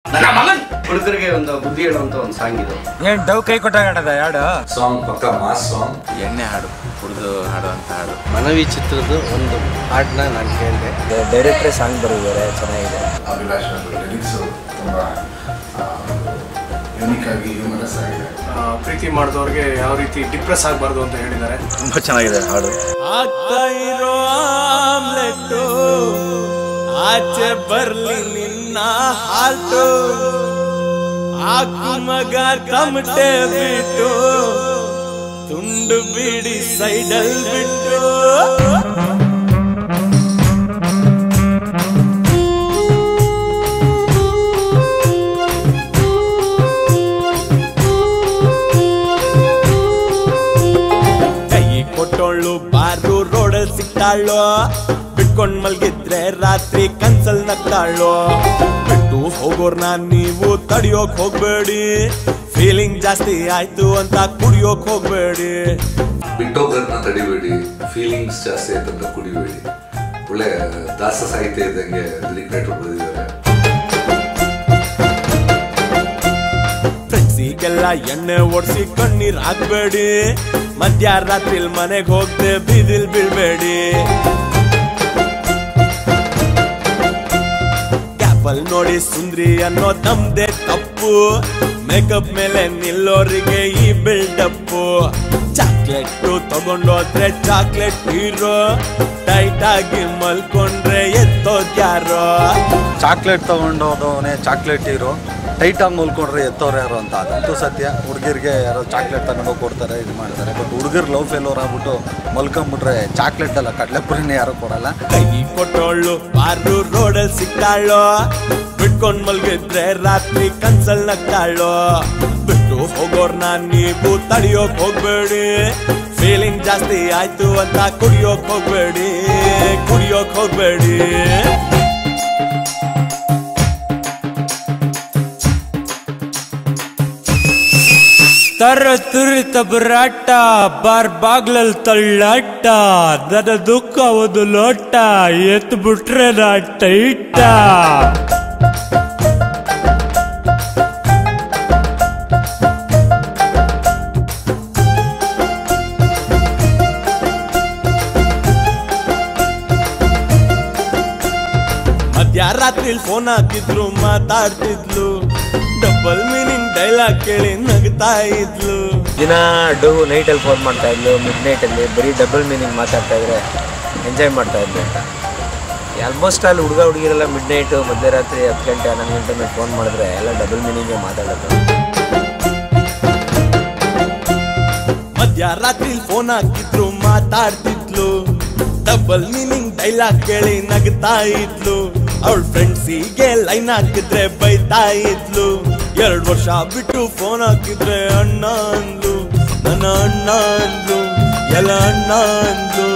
ನನ್ನ ಮಗನ್ ಹುಡುಗರಿಗೆ ಒಂದು ಬುದ್ಧಿ ಹೇಳುವಂತ ಒಂದು ಸಾಂಗ್ ಇದು ಏನ್ ಡವ್ ಕೈ ಕೊಟ್ಟಾಗದ ಯಾಡು ಸಾಂಗ್ ಪಕ್ಕ ಮಾಸ್ ಸಾಂಗ್ ಎಣ್ಣೆ ಹಾಡು ಕುಡಿದು ಹಾಡುವಂಥ ಹಾಡು ಮನವಿ ಚಿತ್ರದ ಒಂದು ಹಾಡನ್ನ ನಾನು ಕೇಳಿದೆ ಡೈರೆಕ್ಟ್ರೇ ಸಾಂಗ್ ಬರೆದಿದ್ದಾರೆ ಚೆನ್ನಾಗಿದೆ ಅಭಿಲಾಷ್ ಲಿರಿಕ್ಸು ತುಂಬ ಯೂನಿಕ್ ಆಗಿ ಹ್ಯೂಮರಸ್ ಆಗಿದೆ ಆ, ಪ್ರೀತಿ ಮಾಡಿದವ್ರಿಗೆ ಯಾವ ರೀತಿ ಡಿಪ್ರೆಸ್ ಆಗಬಾರ್ದು ಅಂತ ಹೇಳಿದ್ದಾರೆ ತುಂಬಾ ಚೆನ್ನಾಗಿದೆ ಹಾಡು ಆಗ್ತಾ ಇರೋ ಆಮ್ಲೆಟ್ಟು ಆಚೆ ಬರ್ಲಿ ನಿನ್ನ ಹಾಲ್ಟು ಆಕು ಮಗ ತಮಟೆ ಬಿಟ್ಟು ತುಂಡು ಬಿಡಿ ಸೈಡಲ್ ಬಿಟ್ಟು ಕೈ ಕೊಟ್ಟೋಳು ಬಾರು ರೋಡಲ್ ಸಿಕ್ತಾಳು ಬಿಟ್ಕೊಂಡ್ ಮಲ್ಗಿದ್ರೆ ರಾತ್ರಿ ಕನ್ಸಲ್ ನಗ್ತಾಳು ಬಿಟ್ಟು ಹೋಗೋರ್ನ ನೀವು ತಡಿಯೋಕ್ ಹೋಗ್ಬೇಡಿ ಫೀಲಿಂಗ್ ಜಾಸ್ತಿ ಆಯ್ತು ಅಂತ ಕುಡಿಯೋಕ್ ಹೋಗ್ಬೇಡಿ ಬಿಟ್ಟೋಗೋದನ್ನ ತಡಿಬೇಡಿ ಫೀಲಿಂಗ್ಸ್ ಜಾಸ್ತಿ ಆಯ್ತಂತ ಕುಡಿಬೇಡಿ ಒಳ್ಳೆ ದಾಸ ಸಾಹಿತ್ಯ ಇದ್ದಂಗೆ ಲಿರಿಕ್ ರೈಟರ್ ಬರೆದಿದ್ದಾರೆ ಫ್ರೆಂಡ್ಸಿಗೆಲ್ಲ ಎಣ್ಣೆ ಓಡಿಸಿ ಕಣ್ಣೀರ್ ಹಾಕ್ಬೇಡಿ ಮಧ್ಯರಾತ್ರಿಲ್ ಮನೆಗ್ ಹೋಗ್ದೆ ಬೀದಿಲ್ ಬೀಳ್ಬೇಡಿ ಕ್ಯಾಪಲ್ ನೋಡಿ ಸುಂದ್ರಿ ಅನ್ನೋ ನಮ್ದೇ ತಪ್ಪು ಮೇಕಪ್ ಮೇಲೆ ನಿಲ್ಲೋರಿಗೆ ಈ ಬಿಲ್ಡಪ್ಪು ಚಾಕ್ಲೇಟ್ ತಗೊಂಡೋದ್ರೆ ಚಾಕ್ಲೇಟ್ ಹೀರೋ ಟೈಟ್ ಆಗಿ ಮಲ್ಕೊಂಡ್ರೆ ಎತ್ತೋದ್ಯಾರೋ ಚಾಕ್ಲೇಟ್ ತಗೊಂಡೋದವನೇ ಚಾಕ್ಲೇಟ್ ಹೀರೋ ಟೈಟಾಗಿ ಮಲ್ಕೊಂಡ್ರೆ ಎತ್ತೋರು ಯಾರು ಅಂತ ಅದಂತೂ ಸತ್ಯ ಹುಡುಗಿರಿಗೆ ಯಾರೋ ಚಾಕ್ಲೇಟ್ ತಗೊಂಡೋಗಿ ಕೊಡ್ತಾರೆ ಇದು ಮಾಡ್ತಾರೆ ಬಟ್ ಹುಡುಗರು ಲವ್ ಫೇಲೋರ್ ಆಗ್ಬಿಟ್ಟು ಮಲ್ಕೊಂಬಿಟ್ರೆ ಚಾಕ್ಲೇಟ್ ಅಲ್ಲ ಕಡಲೆಪುರಿನೇ ಯಾರು ಕೊಡಲ್ಲ ಕೈ ಕೊಟ್ಟೋಳು ಬಾರು ರೋಡಲ್ ಸಿಕ್ತಾಳೋ ಬಿಟ್ಕೊಂಡ್ ಮಲ್ಗಿದ್ರೆ ರಾತ್ರಿ ಕನ್ಸಲ್ ನಗ್ತಾಳೋ ಬಿಟ್ಟು ಹೋಗೋರ್ನ ನೀವು ತಡಿಯೋಕ್ ಹೋಗ್ಬೇಡಿ ಫೀಲಿಂಗ್ ಜಾಸ್ತಿ ಆಯ್ತು ಅಂತ ಕುಡಿಯೋಕ್ ಹೋಗ್ಬೇಡಿ ಕುಡಿಯೋಕ್ ಹೋಗ್ಬೇಡಿ ತರ ತುರಿತ ಬರಾಟ ಬಾರ್ ಬಾಗ್ಲಲ್ ತಳ್ಳಾಟ ನನ್ನ ದುಃಖ ಒಂದು ಲೋಟ ಎತ್ ಬಿಟ್ರೆ ನಾ ಟೈಟ ಮಧ್ಯರಾತ್ರಿ ಫೋನ್ ಹಾಕಿದ್ರು ಮಾತಾಡ್ತಿದ್ಲು ಡಬಲ್ ಮೀನಿಂಗ್ ಡೈಲಾಗ್ ಕೇಳಿ ನಗ್ತಾ ಇದ್ಲು ದಿನ ಡೂ ನೈಟಲ್ಲಿ ಫೋನ್ ಮಾಡ್ತಾ ಇದ್ಲು ಮಿಡ್ ನೈಟಲ್ಲಿ ಬರೀ ಡಬಲ್ ಮೀನಿಂಗ್ ಮಾತಾಡ್ತಾ ಇದ್ರೆ ಎಂಜಾಯ್ ಮಾಡ್ತಾ ಇದ್ಲು ಅಂತ ಆಲ್ಮೋಸ್ಟ್ ಅಲ್ಲಿ ಹುಡುಗ ಹುಡುಗಿರೆಲ್ಲ ಮಿಡ್ ನೈಟು ಮಧ್ಯರಾತ್ರಿ ಹತ್ತು ಗಂಟೆ ಹನ್ನೊಂದು ಗಂಟೆ ಮೇಲೆ ಫೋನ್ ಮಾಡಿದ್ರೆ ಎಲ್ಲ ಡಬಲ್ ಮೀನಿಂಗೇ ಮಾತಾಡೋದು ಮಧ್ಯರಾತ್ರಿ ಫೋನ್ ಹಾಕಿದ್ರು ಮಾತಾಡ್ತಿದ್ಲು ಡಬಲ್ ಮೀನಿಂಗ್ ಡೈಲಾಗ್ ಕೇಳಿ ನಗ್ತಾ ಇದ್ಲು ಅವಳ ಫ್ರೆಂಡ್ಸಿಗೆ ಲೈನ್ ಹಾಕಿದ್ರೆ ಬೈತಾ ಇದ್ಲು ಎರಡ್ ವರ್ಷ ಬಿಟ್ಟು ಫೋನ್ ಹಾಕಿದ್ರೆ ಅಣ್ಣ ಅಂದ್ಲು ನನ್ನ ಅಣ್ಣ ಅಂದ್ಲು ಎಲ್ಲ ಅಣ್ಣ ಅಂದ್ಲು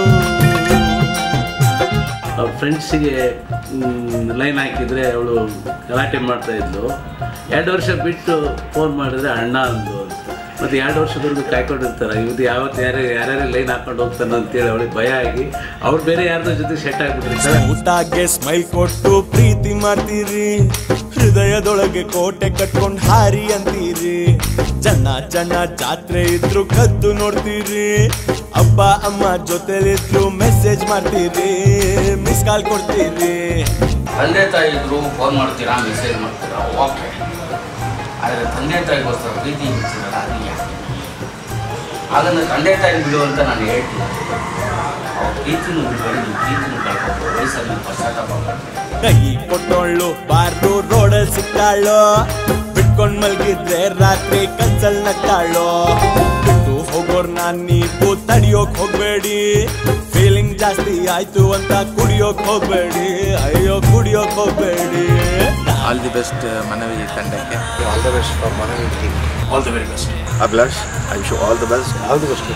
ಅವ್ರ ಫ್ರೆಂಡ್ಸಿಗೆ ಲೈನ್ ಹಾಕಿದರೆ ಅವಳು ಗಲಾಟೆ ಮಾಡ್ತಾ ಇದ್ಲು ಎರಡು ವರ್ಷ ಬಿಟ್ಟು ಫೋನ್ ಮಾಡಿದ್ರೆ ಅಣ್ಣ ಅಂದು ಅಂತ ಮತ್ತು ಎರಡು ವರ್ಷದವರೆಗೂ ಕಾಯ್ಕೊಂಡಿರ್ತಾರೆ ಇವತ್ತು ಯಾವತ್ತು ಯಾರೇ ಯಾರ್ಯಾರೇ ಲೈನ್ ಹಾಕೊಂಡು ಹೋಗ್ತಾನೆ ಅಂತೇಳಿ ಅವಳಿಗೆ ಭಯ ಆಗಿ ಅವ್ರು ಬೇರೆ ಯಾರ್ದೋ ಜೊತೆ ಸೆಟ್ ಆಗಿಬಿಟ್ಟಿರ್ತಾರೆ ಊಟಕ್ಕೆ ಸ್ಮೈಲ್ ಕೊಟ್ಟು ಪ್ರೀತಿ ಮಾಡ್ತೀರಿ ಹೃದಯದೊಳಗೆ ಕೋಟೆ ಕಟ್ಕೊಂಡ್ ಹಾರಿ ಅಂತೀರಿ ಜನ ಜನ ಜಾತ್ರೆ ಇದ್ರು ಕದ್ದು ನೋಡ್ತೀರಿ ಅಪ್ಪ ಅಮ್ಮ ಜೊತೆಲಿದ್ರು ಮೆಸೇಜ್ ಮಾಡ್ತೀರಿ ಮಿಸ್ ಕಾಲ್ ಕೊಡ್ತೀರಿ ತಂದೆ ತಾಯಿ ಇದ್ರು ಫೋನ್ ಮಾಡ್ತೀರಾ ಮೆಸೇಜ್ ಮಾಡ್ತೀರಾ ಓಕೆ ಆದರೆ ತಂದೆ ತಾಯಿಗೋಸ್ಕರ ಪ್ರೀತಿ ಇರ್ತೀರಲ್ಲ ಅದು ಯಾಕೆ ಅದನ್ನು ತಂದೆ ತಾಯಿ ಬಿಡು ಅಂತ ನಾನು ಹೇಳ್ತೀನಿ ಅವ್ರ ಪ್ರೀತಿನೂ ಬಿಟ್ಕೊಂಡು ನೀವು ಪ್ರೀತಿನೂ ಕಳ್ಕೊಂಡು ವಯಸ್ಸಲ್ಲಿ ಪಶ್ಚಾತ್ತಾಪ ಮಾಡ್ತೀನಿ ಕೈ ಕೊಟ್ಟೋಳು ಬಾರು ರೋಡ್ ಸಿಕ್ಕಾಳು ಬಿಟ್ಕೊಂಡ್ ಮಲ್ಗಿದ್ರೆ ರಾತ್ರಿ ಕನ್ಸಲ್ ನಕ್ಕಾಳು ಬಿಟ್ಟು ಹೋಗೋರ್ನ ನೀವು ತಡಿಯೋಕ್ ಹೋಗ್ಬೇಡಿ ಫೀಲಿಂಗ್ ಜಾಸ್ತಿ ಆಯ್ತು ಅಂತ ಕುಡಿಯೋಕ್ ಹೋಗ್ಬೇಡಿ ಅಯ್ಯೋ ಕುಡಿಯೋಕ್ ಹೋಗ್ಬೇಡಿ ಆಲ್ ದಿ ಬೆಸ್ಟ್ ಮನವಿ ತಂಡಕ್ಕೆ all the best for Manavi all the very best Abhilash I wish all the best all the best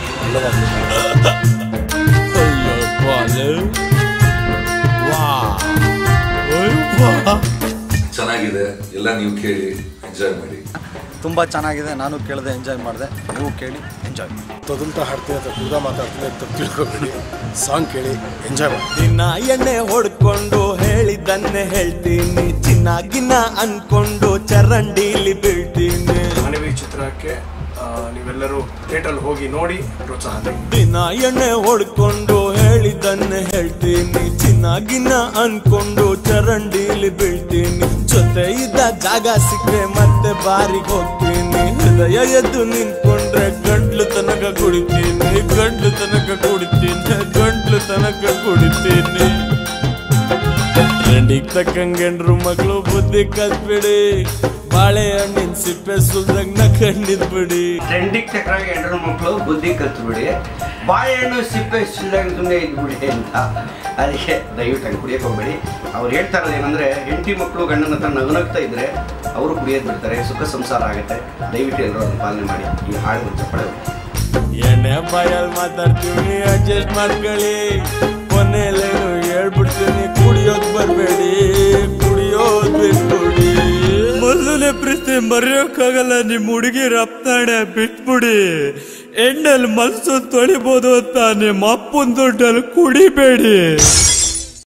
ಅಯ್ಯೋ ಬಾಲೆ. ವಾ. ಅಯ್ಯೋ ವಾ. ಚೆನ್ನಾಗಿದೆ ಎಲ್ಲ ನೀವು ಕೇಳಿ ಎಂಜಾಯ್ ಮಾಡಿ ತುಂಬ ಚೆನ್ನಾಗಿದೆ ನಾನು ಕೇಳಿದೆ ಎಂಜಾಯ್ ಮಾಡಿದೆ ನೀವು ಕೇಳಿ ಎಂಜಾಯ್ ಮಾಡಿ ತೊದಲ್ತಾ ಹಾಡ್ತೀನಿ ಅಂತ ಕೂಡ ಮಾತಾಡ್ತೀನಿ ಅಂತ ತಿಳ್ಕೊಬೇಡಿ ಸಾಂಗ್ ಕೇಳಿ ಎಂಜಾಯ್ ಮಾಡಿ ನಿನ್ನ ಎಣ್ಣೆ ಹೊಡ್ಕೊಂಡು ಹೇಳಿದ್ದನ್ನೇ ಹೇಳ್ತೀನಿ ಚಿನ್ನ ಗಿನ್ನ ಅನ್ಕೊಂಡು ಚರಂಡಿಲಿ ಬೀಳ್ತೀನಿ ಮನವಿ ಚಿತ್ರಕ್ಕೆ ಆ, ನೀವೆಲ್ಲರೂ ಥಿಯೇಟರ್ ಹೋಗಿ ನೋಡಿ ಪ್ರೋತ್ಸಾಹ ನೀಡಿ ದಿನ ಎಣ್ಣೆ ಹೊಡ್ಕೊಂಡು ಹೇಳಿದ್ದನ್ನೇ ಹೇಳ್ತೀನಿ ಚಿನ್ನಾಗಿನ ಅನ್ಕೊಂಡು ಚರಂಡಿಲಿ ಬೀಳ್ತೀನಿ ಜೊತೆ ಇದ್ದ ಜಾಗ ಸಿಕ್ಕರೆ ಮತ್ತೆ ಬಾರಿಗೆ ಹೋಗ್ತೀನಿ ಹೃದಯ ಎದ್ದು ನಿಂತ್ಕೊಂಡ್ರೆ ಗಂಟ್ಲು ತನಕ ಕುಡಿತೀನಿ ಗಂಟ್ಲು ತನಕ ಕುಡಿತೀನಿ ಗಂಟ್ಲು ತನಕ ಕುಡಿತೀನಿ ಟ್ರೆಂಡಿಗೆ ತಕ್ಕಂಗೆಂಡ್ರು ಮಗಳು ಬುದ್ಧಿ ಕಲ್ತ್ಬಿಡಿ ಬಾಳೆಹಣ್ಣಿನ ಸಿಪ್ಪೆ ಸುಲ್ದಂಗ್ ನಕ್ಕಂಡಿದ್ ಬಿಡಿ ಟ್ರೆಂಡಿಗೆ ತಕ್ಕಾಗಿ ಹೆಣ್ಣು ಮಕ್ಕಳು ಬುದ್ಧಿ ಕಲ್ತ್ಬಿಡಿ ಬಾಳೆಹಣ್ಣು ಸಿಪ್ಪೆ ಸುಲ್ದಾಗ ಸುಮ್ಮನೆ ಇದ್ಬಿಡಿ ಅಂತ ಅದಕ್ಕೆ ದಯವಿಟ್ಟು ಹಂಗೆ ಕುಡಿಯೋಕೆ ಹೋಗ್ಬೇಡಿ ಅವ್ರು ಹೇಳ್ತಾ ಇರೋದು ಏನಂದರೆ ಹೆಂಡತಿ ಮಕ್ಕಳು ಗಂಡನ ಹತ್ರ ನಗುನಗ್ತಾ ಇದ್ದರೆ ಅವರು ಕುಡಿಯೋದು ಬಿಡ್ತಾರೆ ಸುಖ ಸಂಸಾರ ಆಗುತ್ತೆ ದಯವಿಟ್ಟು ಎಲ್ಲರೂ ಅದನ್ನು ಪಾಲನೆ ಮಾಡಿ ಈ ಹಾಡು ಚಪ್ಪಳೆ ಎಣ್ಣೆ ಬಾಯಲ್ಲಿ ಮಾತಾಡ್ತೀವಿ ಅಡ್ಜಸ್ಟ್ ಮಾಡ್ಕೊಳ್ಳಿ ಕೊನೆಯಲ್ಲೇನು ಹೇಳ್ಬಿಡ್ತೀನಿ ಕುಡಿಯೋದ್ ಬರ್ಬೇಡಿ ಕುಡಿಯೋದ್ ಬಿಟ್ಬಿಡಿ ಮೊದಲನೇ ಪ್ರೀತಿ ಮರೆಯೋಕ್ಕಾಗಲ್ಲ ನಿಮ್ ಹುಡುಗಿ ರಪ್ತಾಣೆ ಬಿಟ್ಬಿಡಿ ಎಣ್ಣೆಲ್ ಮನ್ಸು ತೊಳಿಬೋದು ಅಂತ ನಿಮ್ಮ ಅಪ್ಪನ ದುಡ್ಡಲ್ಲಿ ಕುಡಿಬೇಡಿ